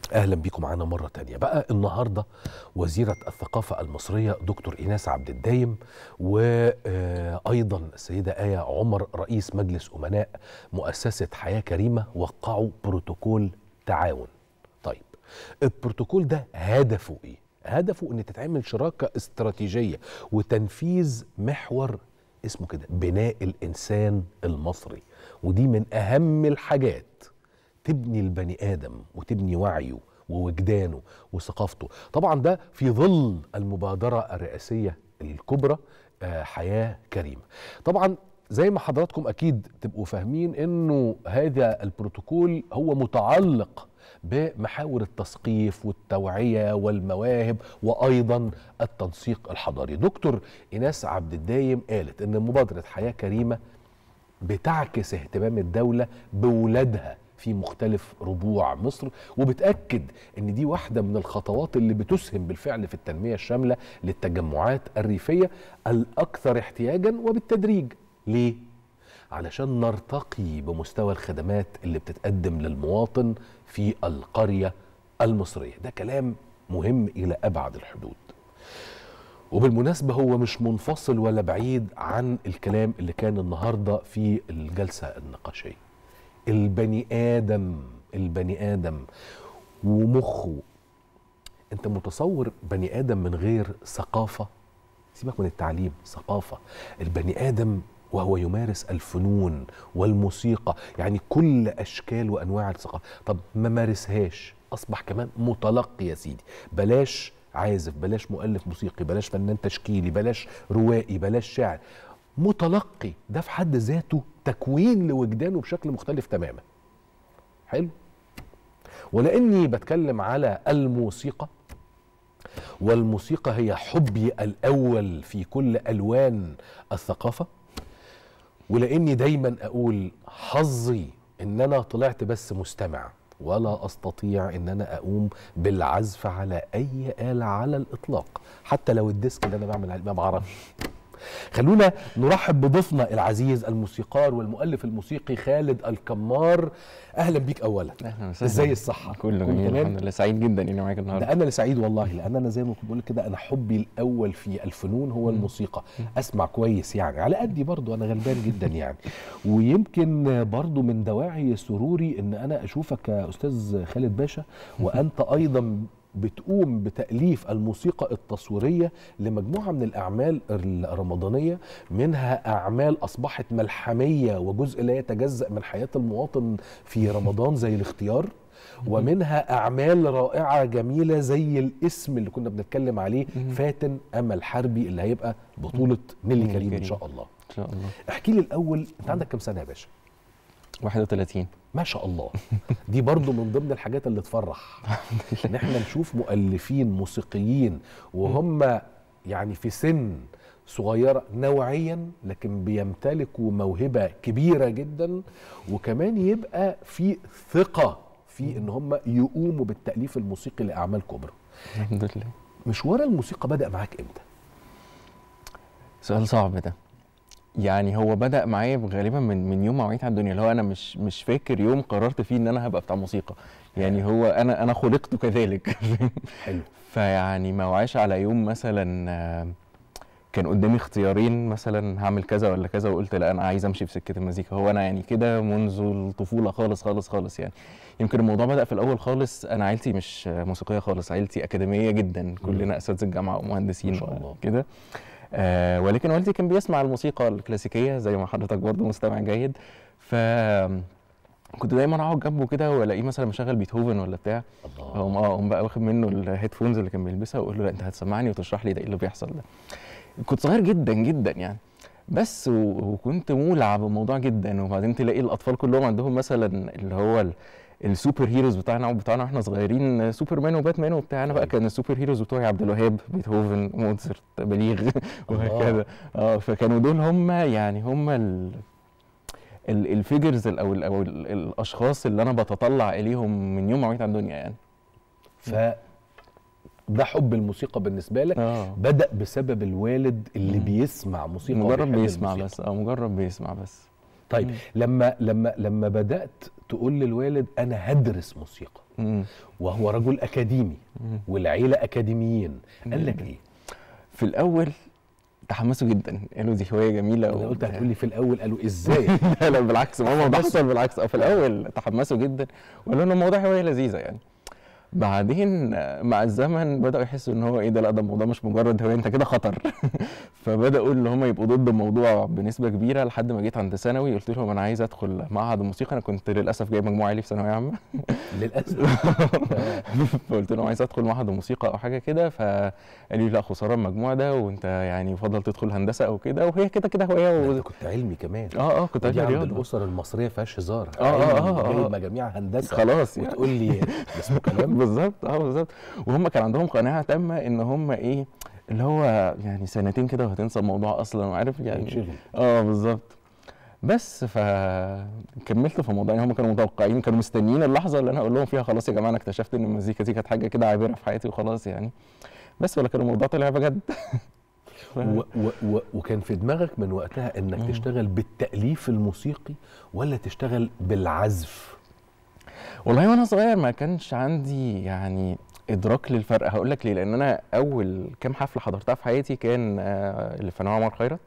اهلا بيكم معانا مره تانية بقى النهارده وزيره الثقافه المصريه دكتور ايناس عبد الدايم وايضا السيده ايه عمر رئيس مجلس امناء مؤسسه حياه كريمه وقعوا بروتوكول تعاون طيب البروتوكول ده هدفه ايه هدفه ان تتعمل شراكه استراتيجيه وتنفيذ محور اسمه كده بناء الانسان المصري ودي من اهم الحاجات تبني البني ادم وتبني وعيه ووجدانه وثقافته طبعا ده في ظل المبادره الرئاسيه الكبرى آه، حياه كريمه طبعا زي ما حضراتكم اكيد تبقوا فاهمين انه هذا البروتوكول هو متعلق بمحاور التثقيف والتوعيه والمواهب وايضا التنسيق الحضاري دكتور ايناس عبد الدايم قالت ان مبادره حياه كريمه بتعكس اهتمام الدولة بولادها في مختلف ربوع مصر وبتأكد ان دي واحدة من الخطوات اللي بتسهم بالفعل في التنمية الشاملة للتجمعات الريفية الأكثر احتياجا وبالتدريج ليه؟ علشان نرتقي بمستوى الخدمات اللي بتتقدم للمواطن في القرية المصرية ده كلام مهم إلى أبعد الحدود وبالمناسبة هو مش منفصل ولا بعيد عن الكلام اللي كان النهاردة في الجلسة النقاشية البني آدم البني آدم ومخه انت متصور بني آدم من غير ثقافة سيبك من التعليم ثقافة البني آدم وهو يمارس الفنون والموسيقى يعني كل أشكال وأنواع الثقافة طب ما مارسهاش أصبح كمان متلقي يا سيدي بلاش عازف بلاش مؤلف موسيقي بلاش فنان تشكيلي بلاش روائي بلاش شاعر متلقي ده في حد ذاته تكوين لوجدانه بشكل مختلف تماما حلو ولاني بتكلم على الموسيقى والموسيقى هي حبي الاول في كل الوان الثقافه ولاني دايما اقول حظي ان انا طلعت بس مستمع ولا استطيع ان انا اقوم بالعزف على اي اله على الاطلاق حتى لو الديسك اللي انا بعمل عليه ما بعرفش خلونا نرحب بضيفنا العزيز الموسيقار والمؤلف الموسيقي خالد الكمار اهلا بيك اولا اهلا وسهلا ازاي الصحه كله كنت جميل تمام؟ الحمد لله سعيد جدا اني معاك النهارده ده انا اللي سعيد والله لان انا زي ما كنت بقول كده انا حبي الاول في الفنون هو الموسيقى اسمع كويس يعني على قدي برضو انا غلبان جدا يعني ويمكن برضو من دواعي سروري ان انا اشوفك يا استاذ خالد باشا وانت ايضا بتقوم بتأليف الموسيقى التصويرية لمجموعة من الأعمال الرمضانية منها أعمال أصبحت ملحمية وجزء لا يتجزأ من حياة المواطن في رمضان زي الاختيار ومنها أعمال رائعة جميلة زي الاسم اللي كنا بنتكلم عليه فاتن أمل حربي اللي هيبقى بطولة نيلي نيلي كريم إن كريم. شاء الله ان شاء الله احكي لي الأول أنت عندك كام سنة يا باشا؟ 31 ما شاء الله دي برضو من ضمن الحاجات اللي تفرح ان احنا نشوف مؤلفين موسيقيين وهم يعني في سن صغيرة نوعيا لكن بيمتلكوا موهبة كبيرة جدا وكمان يبقى في ثقة في ان هم يقوموا بالتأليف الموسيقي لأعمال كبرى الحمد لله مشوار الموسيقى بدأ معاك امتى؟ سؤال صعب ده يعني هو بدأ معايا غالبا من من يوم ما وعيت على الدنيا اللي هو انا مش مش فاكر يوم قررت فيه ان انا هبقى بتاع موسيقى يعني هو انا انا خلقت كذلك حلو فيعني ما وعاش على يوم مثلا آه، كان قدامي اختيارين مثلا هعمل كذا ولا كذا وقلت لا انا عايز امشي في سكه المزيكا هو انا يعني كده منذ الطفوله خالص خالص خالص يعني يمكن الموضوع بدا في الاول خالص انا عيلتي مش آه، موسيقيه خالص عيلتي اكاديميه جدا كلنا اساتذه جامعه ومهندسين ما شاء الله. كده آه ولكن والدي كان بيسمع الموسيقى الكلاسيكيه زي ما حضرتك برضه مستمع جيد ف كنت دايما اقعد جنبه كده والاقيه مثلا مشغل بيتهوفن ولا بتاع الله اقوم اه اقوم بقى واخد منه الهيدفونز اللي كان بيلبسها واقول له لا انت هتسمعني وتشرح لي ده ايه اللي بيحصل ده كنت صغير جدا جدا يعني بس و- وكنت مولع بالموضوع جدا وبعدين تلاقي الاطفال كلهم عندهم مثلا اللي هو ال- السوبر هيروز بتاعنا بتاعنا واحنا صغيرين سوبرمان وباتمان وبتاع انا بقى كان السوبر هيروز بتوعي عبد الوهاب بيتهوفن موتسرت بليغ وهكذا اه فكانوا دول هم يعني هم ال الفيجرز او ال او ال الاشخاص اللي انا بتطلع اليهم من يوم ما وعيت على الدنيا يعني ف ده حب الموسيقى بالنسبة لك اه بدأ بسبب الوالد اللي مم. بيسمع موسيقى مجرد وبيحب بيسمع الموسيقى. بس اه مجرد بيسمع بس طيب مم. لما لما لما بدأت تقول للوالد أنا هدرس موسيقى مم. وهو رجل اكاديمي مم. والعيله اكاديميين قال لك ايه في الاول تحمسوا جدا قالوا دي هوايه جميله انا قلت و- هتقول لي في الاول قالوا ازاي لا لا بالعكس ما هو ده حصل بالعكس في الاول تحمسوا جدا وقالوا ان الموضوع هوايه لذيذه يعني بعدين آه، مع الزمن بداوا يحسوا ان هو ايه ده لا ده الموضوع مش مجرد هوايه انت كده خطر فبداوا ان هم يبقوا ضد الموضوع بنسبه كبيره لحد ما جيت عند ثانوي قلت لهم انا عايز ادخل معهد الموسيقى انا كنت للاسف جايب مجموع عالي في ثانويه عامه للاسف فقلت لهم عايز ادخل معهد الموسيقى او حاجه كده فقالوا لي لا خساره المجموع ده وانت يعني يفضل تدخل هندسه او كده وهي كده كده هوايه ده و... انت كنت علمي كمان اه اه كنت دي علمي عند رياضه الاسر المصريه فيهاش هزار آه، آه، علمي آه، جاي آه. مجاميع هندسه خلاص يعني وتقول لي ده اسمه كلام بالظبط اه بالظبط وهم كان عندهم قناعه تامه ان هم ايه اللي هو يعني سنتين كده وهتنسى الموضوع اصلا وعارف يعني ينشغل. اه بالظبط بس فكملت في الموضوع يعني هم كانوا متوقعين كانوا مستنيين اللحظه اللي انا اقول لهم فيها خلاص يا جماعه انا اكتشفت ان المزيكا دي كانت حاجه كده عابره في حياتي وخلاص يعني بس ولا كان الموضوع طلع بجد ف... و و و وكان في دماغك من وقتها انك مم. تشتغل بالتاليف الموسيقي ولا تشتغل بالعزف والله وانا صغير ما كانش عندي يعني ادراك للفرق هقول لك ليه لان انا اول كام حفله حضرتها في حياتي كان آه، للفنان عمر خيرت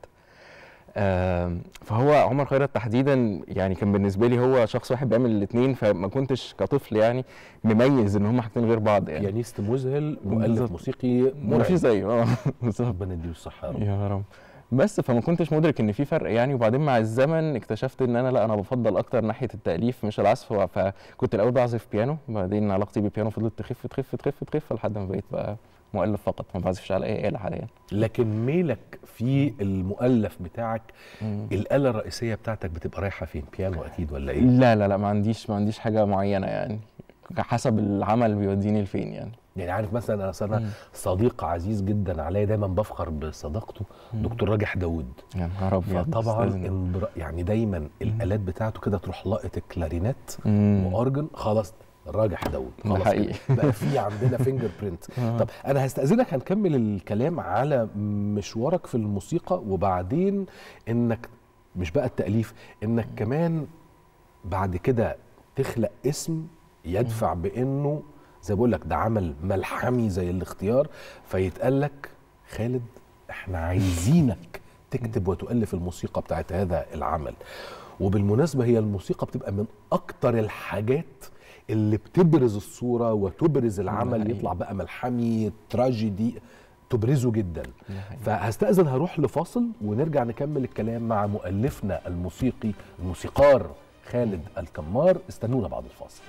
آه، فهو عمر خيرت تحديدا يعني كان بالنسبه لي هو شخص واحد بيعمل الاثنين فما كنتش كطفل يعني مميز ان هم حاجتين غير بعض يعني بيانيست مذهل مؤلف بالظبط. موسيقي ما مرعب فيش زيه اه بالظبط ربنا يديله الصحه يا رب يا رب بس فما كنتش مدرك ان في فرق يعني وبعدين مع الزمن اكتشفت ان انا لا انا بفضل اكتر ناحيه التاليف مش العزف فكنت الاول بعزف بيانو بعدين علاقتي بالبيانو فضلت تخف تخف تخف تخف لحد ما بقيت بقى مؤلف فقط ما بعزفش على اي آلة حاليا لكن ميلك في المؤلف بتاعك الآلة الرئيسية بتاعتك بتبقى رايحة فين؟ بيانو أكيد ولا إيه؟ لا لا لا ما عنديش ما عنديش حاجه معينه يعني حسب العمل بيوديني لفين يعني يعني عارف مثلا أنا أصل أنا مم. صديق عزيز جدا عليا دايما بفخر بصداقته مم. دكتور راجح داوود يا نهار ابيض فطبعا أستاذنا. انبر... يعني دايما الآلات بتاعته كده تروح لاقط الكلارينات مم. وأورجن خلاص راجح داوود ده خلاص حقيقي. كده. بقى في عندنا فينجر برينت آه. طب انا هستاذنك هنكمل الكلام على مشوارك في الموسيقى وبعدين انك مش بقى التاليف انك كمان بعد كده تخلق اسم يدفع بانه زي بقول لك ده عمل ملحمي زي الاختيار فيتقال لك خالد احنا عايزينك تكتب وتؤلف الموسيقى بتاعت هذا العمل وبالمناسبه هي الموسيقى بتبقى من اكتر الحاجات اللي بتبرز الصوره وتبرز العمل حقيقي. يطلع بقى ملحمي تراجيدي تبرزه جدا ده حقيقي. فهستأذن هروح لفاصل ونرجع نكمل الكلام مع مؤلفنا الموسيقي الموسيقار خالد الكمار استنونا بعد الفاصل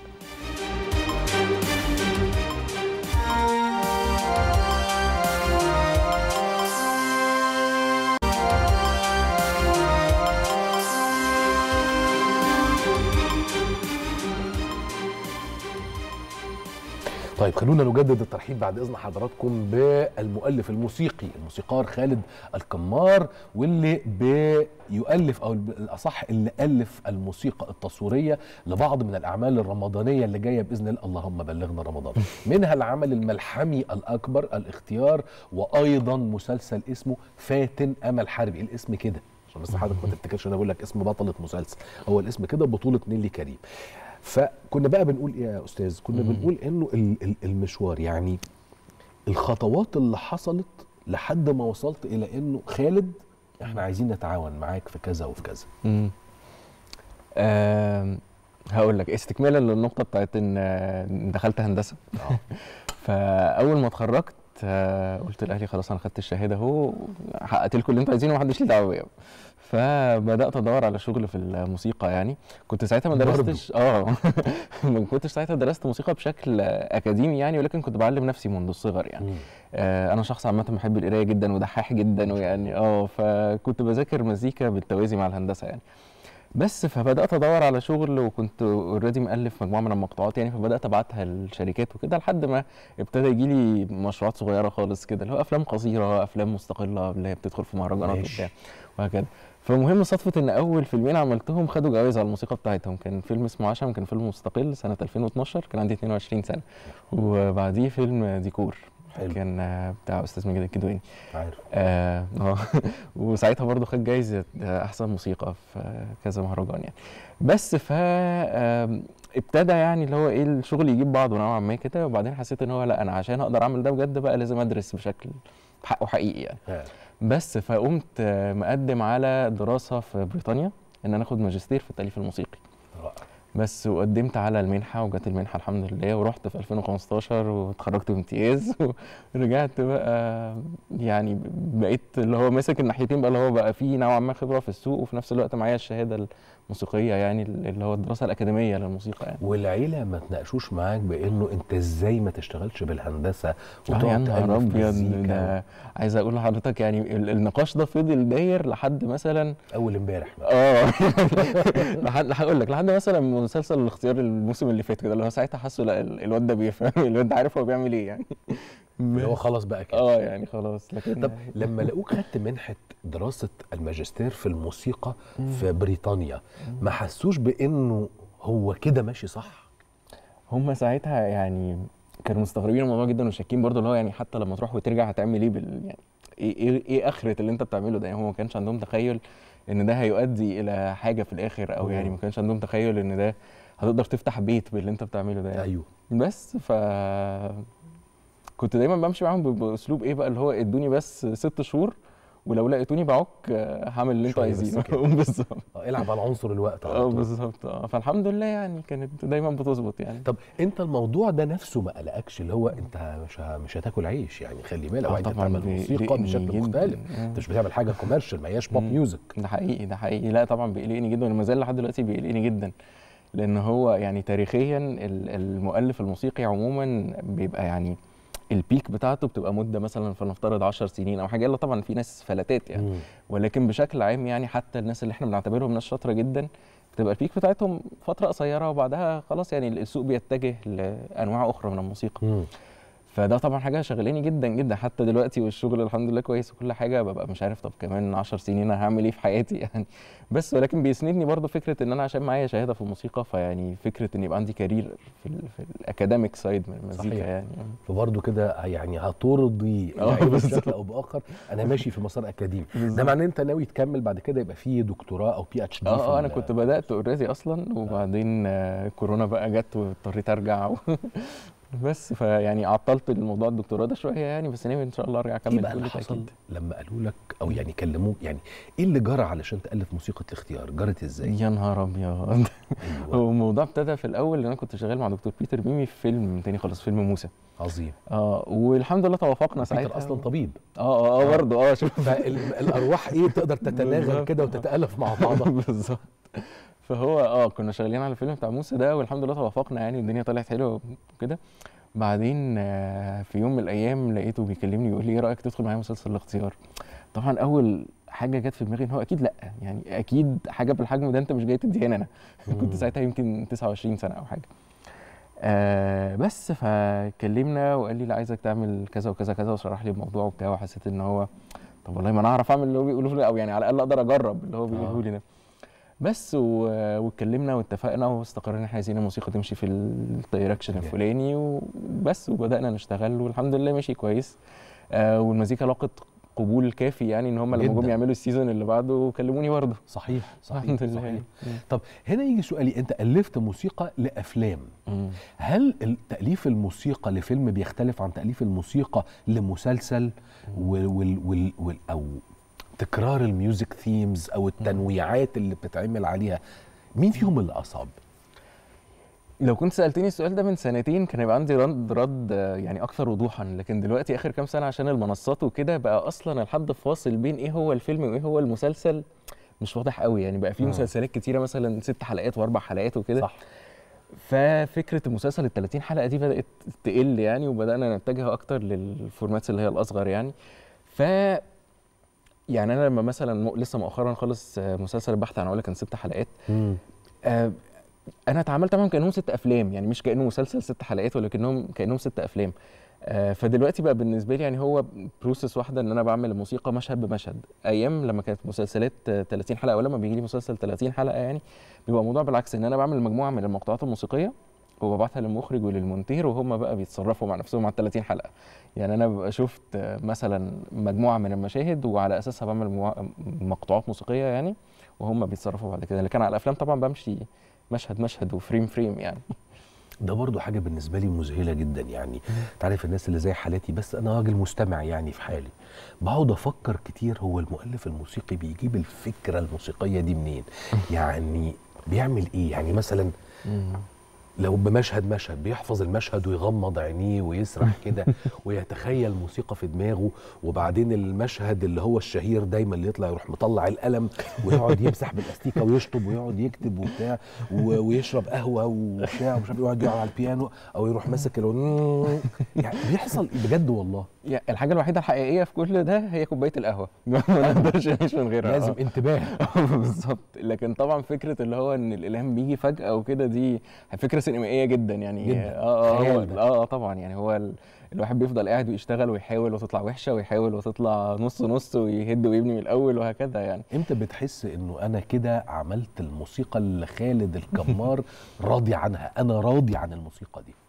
طيب خلونا نجدد الترحيب بعد اذن حضراتكم بالمؤلف الموسيقي الموسيقار خالد الكمار واللي بيؤلف او الاصح اللي الف الموسيقى التصويريه لبعض من الاعمال الرمضانيه اللي جايه باذن الله اللهم بلغنا رمضان منها العمل الملحمي الاكبر الاختيار وايضا مسلسل اسمه فاتن امل حربي الاسم كده عشان بس حضرتك ما تفتكرش انا بقول لك اسم بطله مسلسل هو الاسم كده بطوله نيلي كريم فكنا بقى بنقول ايه يا استاذ كنا مم. بنقول انه ال- ال- المشوار يعني الخطوات اللي حصلت لحد ما وصلت الى انه خالد احنا عايزين نتعاون معاك في كذا وفي كذا مم. آم، هقول لك استكمالا للنقطه بتاعت ان آه، دخلت هندسه فاول ما اتخرجت آه، قلت لاهلي خلاص انا خدت الشهاده اهو حققت لكم اللي انتوا عايزينه ومحدش ليه دعوه بيا فبدات ادور على شغل في الموسيقى يعني كنت ساعتها ما برضو. درستش اه ما كنتش ساعتها درست موسيقى بشكل اكاديمي يعني ولكن كنت بعلم نفسي منذ الصغر يعني مم. آه، انا شخص عامه بحب القرايه جدا ودحاح جدا ويعني اه فكنت بذاكر مزيكا بالتوازي مع الهندسه يعني بس فبدات ادور على شغل وكنت اوريدي مؤلف مجموعه من المقطوعات يعني فبدات ابعتها للشركات وكده لحد ما ابتدى يجي لي مشروعات صغيره خالص كده اللي هو افلام قصيره افلام مستقله اللي هي بتدخل في مهرجانات ماشي. وبتاع وهكذا فمهم صدفه ان اول فيلمين عملتهم خدوا جوائز على الموسيقى بتاعتهم كان فيلم اسمه عشم كان فيلم مستقل سنه 2012 كان عندي 22 سنه وبعديه فيلم ديكور حلو كان آه، بتاع استاذ مجد الكدواني عارف اه آه. وساعتها برضه خد جايزه آه، احسن موسيقى في آه، كذا مهرجان يعني بس ف آم، ابتدى يعني اللي هو ايه الشغل يجيب بعضه نوعا ما كده وبعدين حسيت ان هو لا انا عشان اقدر اعمل ده بجد بقى لازم ادرس بشكل حقه حقيقي يعني ها. بس فقمت آه، مقدم على دراسه في بريطانيا ان انا اخد ماجستير في التاليف الموسيقي رائع. بس وقدمت على المنحه وجات المنحه الحمد لله ورحت في 2015 واتخرجت بامتياز ورجعت بقى يعني بقيت اللي هو ماسك الناحيتين بقى اللي هو بقى في نوعا ما خبره في السوق وفي نفس الوقت معايا الشهاده الموسيقيه يعني اللي هو الدراسه الاكاديميه للموسيقى يعني والعيله ما تناقشوش معاك بانه انت ازاي ما تشتغلش بالهندسه اه يا وتقعد نهار تألف ابيض مزيكا ده عايز اقول لحضرتك يعني ال- النقاش ده فضل داير لحد مثلا اول امبارح اه لحد هقول لك لحد مثلا مسلسل الاختيار الموسم اللي فات كده اللي هو ساعتها حسوا لا ال- الواد ده بيفهم الواد ده عارف هو بيعمل ايه يعني اللي هو خلاص بقى كده اه يعني خلاص لكن طب لما لقوك خدت منحه دراسه الماجستير في الموسيقى في بريطانيا ما حسوش بانه هو كده ماشي صح هم ساعتها يعني كانوا مستغربين الموضوع جدا وشاكين برضه اللي هو يعني حتى لما تروح وترجع هتعمل ايه بال يعني ايه ايه, إيه اخره اللي انت بتعمله ده يعني هم ما كانش عندهم تخيل ان ده هيؤدي الى حاجه في الاخر او يعني ما كانش عندهم تخيل ان ده هتقدر تفتح بيت باللي انت بتعمله ده يعني. ايوه بس ف كنت دايما بمشي معاهم ب- باسلوب ايه بقى اللي هو ادوني بس ست شهور ولو لقيتوني بعك آه، هعمل اللي انتوا شوية بس عايزينه كده. بالظبط آه، العب على عنصر الوقت على اه طول. بالظبط اه فالحمد لله يعني كانت دايما بتظبط يعني طب انت الموضوع ده نفسه ما قلقكش اللي هو انت مش ه- مش هتاكل عيش يعني خلي بالك آه انت طبعاً بتعمل موسيقى بيقلقني بشكل جداً. مختلف آه. انت مش بتعمل حاجه كوميرشال ما هياش بوب مم. ميوزك ده حقيقي ده حقيقي لا طبعا بيقلقني جدا وما زال لحد دلوقتي بيقلقني جدا لان هو يعني تاريخيا ال- المؤلف الموسيقي عموما بيبقى يعني البيك بتاعته بتبقى مده مثلا فلنفترض 10 سنين او حاجه الا طبعا في ناس فلتات يعني مم. ولكن بشكل عام يعني حتى الناس اللي احنا بنعتبرهم ناس شاطره جدا بتبقى البيك بتاعتهم فتره قصيره وبعدها خلاص يعني السوق بيتجه لانواع اخرى من الموسيقى مم. فده طبعا حاجه شغلاني جدا جدا حتى دلوقتي والشغل الحمد لله كويس وكل حاجه ببقى مش عارف طب كمان 10 سنين انا هعمل ايه في حياتي يعني بس ولكن بيسندني برضو فكره ان انا عشان معايا شهاده في الموسيقى فيعني فكره ان يبقى عندي كارير في ال في الاكاديميك سايد من المزيكا صحيح. يعني فبرضه كده يعني هترضي آه، العيله بالظبط. بشكل او باخر انا ماشي في مسار اكاديمي ده بالظبط. معناه انت ناوي تكمل بعد كده يبقى فيه دكتوراه او بي اتش دي اه اه انا كنت بدات اوريدي اصلا وبعدين آه كورونا بقى جت واضطريت ارجع و بس فيعني عطلت الموضوع الدكتوراه ده شويه يعني بس ناوي ان شاء الله ارجع ايه اكمل بقى اللي كل حصل تاكيد لما قالوا لك او يعني كلموك يعني ايه اللي جرى علشان تالف موسيقى الاختيار جرت ازاي يا نهار ابيض أيوة. هو الموضوع ابتدى في الاول ان انا كنت شغال مع دكتور بيتر ميمي في فيلم تاني خالص فيلم موسى عظيم اه والحمد لله توافقنا ساعتها بيتر اصلا طبيب اه اه اه برضه اه شوف فالارواح ايه تقدر تتناغم بالظبط. كده وتتالف مع بعضها بالظبط فهو اه كنا شغالين على الفيلم بتاع موسى ده والحمد لله توافقنا يعني والدنيا طلعت حلوه وكده بعدين آه، في يوم من الايام لقيته بيكلمني يقول لي ايه رايك تدخل معايا مسلسل الاختيار طبعا اول حاجه جت في دماغي ان هو اكيد لا يعني اكيد حاجه بالحجم ده انت مش جاي تديها انا كنت ساعتها يمكن 29 سنه او حاجه آه بس فكلمنا وقال لي لا عايزك تعمل كذا وكذا كذا وشرح لي الموضوع وبتاع وحسيت ان هو طب والله ما انا اعرف اعمل اللي هو بيقوله لي او يعني على الاقل اقدر اجرب اللي هو بيقوله لي ده بس و- واتكلمنا واتفقنا واستقرينا ان احنا عايزين الموسيقى تمشي في الدايركشن جميل. الفلاني وبس وبدانا نشتغل والحمد لله مشي كويس آه والمزيكا لاقت قبول كافي يعني ان هم لما جداً. جم يعملوا السيزون اللي بعده كلموني برضه صحيح صحيح الحمد لله صحيح يعني. طب هنا يجي سؤالي انت الفت موسيقى لافلام مم. هل ال- تاليف الموسيقى لفيلم بيختلف عن تاليف الموسيقى لمسلسل وال وال وال وال او تكرار الميوزك ثيمز او التنويعات اللي بتتعمل عليها مين فيهم اللي اصعب لو كنت سالتني السؤال ده من سنتين كان يبقى عندي رد رد آه، يعني اكثر وضوحا لكن دلوقتي اخر كام سنه عشان المنصات وكده بقى اصلا الحد فاصل بين ايه هو الفيلم وايه هو المسلسل مش واضح قوي يعني بقى في آه. مسلسلات كتيره مثلا ست حلقات واربع حلقات وكده صح ففكره المسلسل ال 30 حلقه دي بدات تقل يعني وبدانا نتجه اكتر للفورماتس اللي هي الاصغر يعني ف يعني انا لما مثلا م- لسه مؤخرا خالص آه، مسلسل البحث عن علا كان ست حلقات مم. آه، انا اتعاملت معاهم كانهم ست افلام يعني مش كانه مسلسل ست حلقات ولكنهم كانهم ست افلام آه، فدلوقتي بقى بالنسبه لي يعني هو بروسيس واحده ان انا بعمل الموسيقى مشهد بمشهد ايام لما كانت مسلسلات آه، 30 حلقه ولما بيجي لي مسلسل 30 حلقه يعني بيبقى الموضوع بالعكس ان انا بعمل مجموعه من المقطوعات الموسيقيه وببعتها للمخرج وللمونتير وهم بقى بيتصرفوا مع نفسهم على ال 30 حلقه يعني انا ببقى شفت آه، مثلا مجموعه من المشاهد وعلى اساسها بعمل موا- مقطوعات موسيقيه يعني وهم بيتصرفوا بعد كده لكن على الافلام طبعا بمشي مشهد مشهد وفريم فريم يعني ده برضو حاجة بالنسبة لي مذهلة جدا يعني تعرف الناس اللي زي حالاتي بس أنا راجل مستمع يعني في حالي بقعد أفكر كتير هو المؤلف الموسيقي بيجيب الفكرة الموسيقية دي منين يعني بيعمل إيه يعني مثلا لو بمشهد مشهد بيحفظ المشهد ويغمض عينيه ويسرح كده ويتخيل موسيقى في دماغه وبعدين المشهد اللي هو الشهير دايما اللي يطلع يروح مطلع القلم ويقعد يمسح بالاستيكه ويشطب ويقعد يكتب وبتاع و- ويشرب قهوه وبتاع ومش عارف يقعد يقعد على البيانو او يروح ماسك ال- يعني بيحصل بجد والله يعني الحاجه الوحيده الحقيقيه في كل ده هي كوبايه القهوه ما نقدرش نعيش من غيرها لازم آه. انتباه بالظبط لكن طبعا فكره اللي هو ان الالهام بيجي فجاه وكده دي فكره سينمائيه جدا يعني جداً. اه اه هو خيال ده. اه اه طبعا يعني هو ال... الواحد بيفضل قاعد ويشتغل ويحاول وتطلع وحشه ويحاول وتطلع نص نص ويهد ويبني من الاول وهكذا يعني امتى بتحس انه انا كده عملت الموسيقى اللي خالد الكمار راضي عنها انا راضي عن الموسيقى دي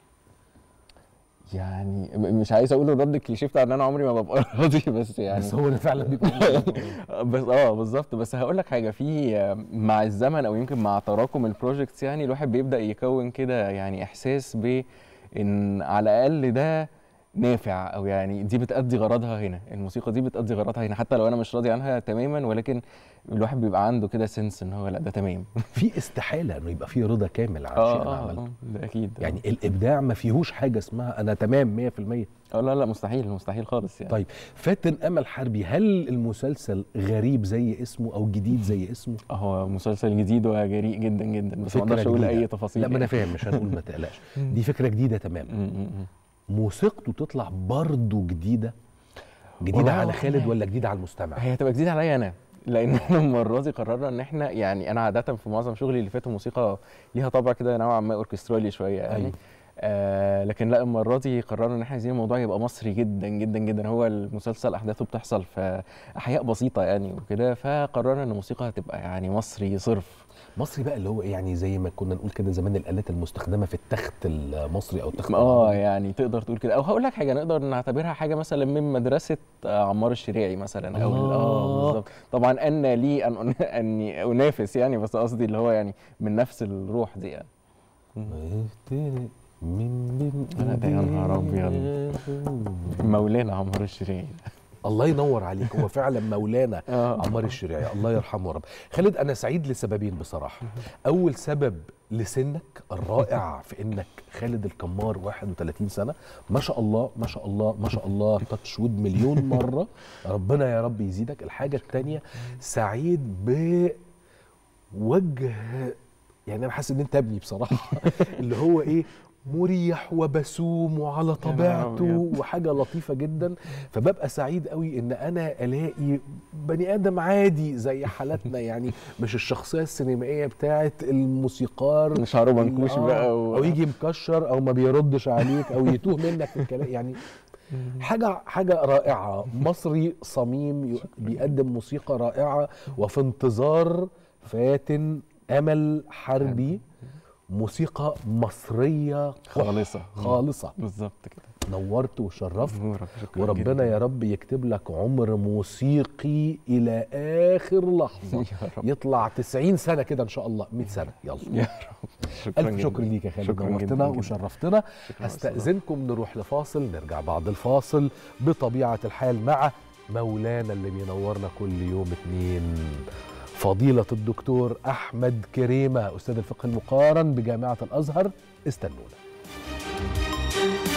يعني م- مش عايز اقول الرد الكليشيه بتاع ان انا عمري ما ببقى راضي بس يعني بس هو اللي فعلا بيبقى بس اه بالظبط بس هقول لك حاجه في آه، مع الزمن او يمكن مع تراكم البروجكتس يعني الواحد بيبدا يكون كده يعني احساس ب ان على الاقل ده نافع او يعني دي بتأدي غرضها هنا الموسيقى دي بتأدي غرضها هنا حتى لو انا مش راضي عنها تماما ولكن الواحد بيبقى عنده كده سنس ان هو لا ده تمام في استحاله انه يبقى في رضا كامل عن اه شيء انا اه عملته آه، ده اكيد يعني الابداع ما فيهوش حاجه اسمها انا تمام 100% اه لا لا مستحيل مستحيل خالص يعني طيب فاتن امل حربي هل المسلسل غريب زي اسمه او جديد زي اسمه هو مسلسل جديد وجريء جدا جدا بس فكرة ما اقدرش اقول جديدة. اي تفاصيل لا ما انا يعني. فاهم مش هنقول ما تقلقش دي فكره جديده تمام م- م- م. موسيقته تطلع برضه جديده جديده والله على هو خالد إحنا- ولا جديده على المستمع هي هتبقى جديده عليا انا لان احنا المره دي قررنا ان احنا يعني انا عاده في معظم شغلي اللي فات الموسيقى ليها طابع كده نوعا ما اوركسترالي شويه يعني أيوة. آه لكن لا المره دي قررنا ان احنا عايزين الموضوع يبقى مصري جدا جدا جدا هو المسلسل احداثه بتحصل في احياء بسيطه يعني وكده فقررنا ان الموسيقى هتبقى يعني مصري صرف مصري بقى اللي هو إيه؟ يعني زي ما كنا نقول كده زمان الالات المستخدمه في التخت المصري او التخت اه العربي. يعني تقدر تقول كده او هقول لك حاجه نقدر نعتبرها حاجه مثلا من مدرسه آه، عمار الشريعي مثلا او ال- اه الله. بالظبط طبعا ان لي ان أن- اني انافس يعني بس قصدي اللي هو يعني من نفس الروح دي يعني افترق من بين لا ده يا نهار أبيض. إيدينا. مولانا عمار الشريعي الله ينور عليك هو فعلا مولانا اه عمار الشريعي الله يرحمه يا رب خالد انا سعيد لسببين بصراحه اول سبب لسنك الرائع في انك خالد الكمار 31 سنه ما شاء الله ما شاء الله ما شاء الله تاتش وود مليون مره ربنا يا رب يزيدك الحاجه الثانيه سعيد بوجه يعني انا حاسس ان انت ابني بصراحه اللي هو ايه مريح وبسوم وعلى طبيعته أبيض. وحاجه لطيفه جدا فببقى سعيد قوي ان انا الاقي بني ادم عادي زي حالتنا يعني مش الشخصيه السينمائيه بتاعت الموسيقار شعره منكوش آه، بقى و... او يجي مكشر او ما بيردش عليك او يتوه منك في الكلام يعني حاجه حاجه رائعه مصري صميم ي- بيقدم موسيقى رائعه وفي انتظار فاتن امل حربي موسيقى مصريه خالصه خالصه بالظبط كده نورت وشرفت نورك شكرا وربنا جداً. يا رب يكتب لك عمر موسيقي الى اخر لحظه يا رب يطلع 90 سنه كده ان شاء الله 100 سنه يلا يا رب شكرا الف جداً. شكر ليك يا خالد شكراً نورتنا جداً جداً. وشرفتنا شكراً أستاذ. استاذنكم نروح لفاصل نرجع بعد الفاصل بطبيعه الحال مع مولانا اللي بينورنا كل يوم اتنين فضيلة الدكتور أحمد كريمة أستاذ الفقه المقارن بجامعة الأزهر استنونا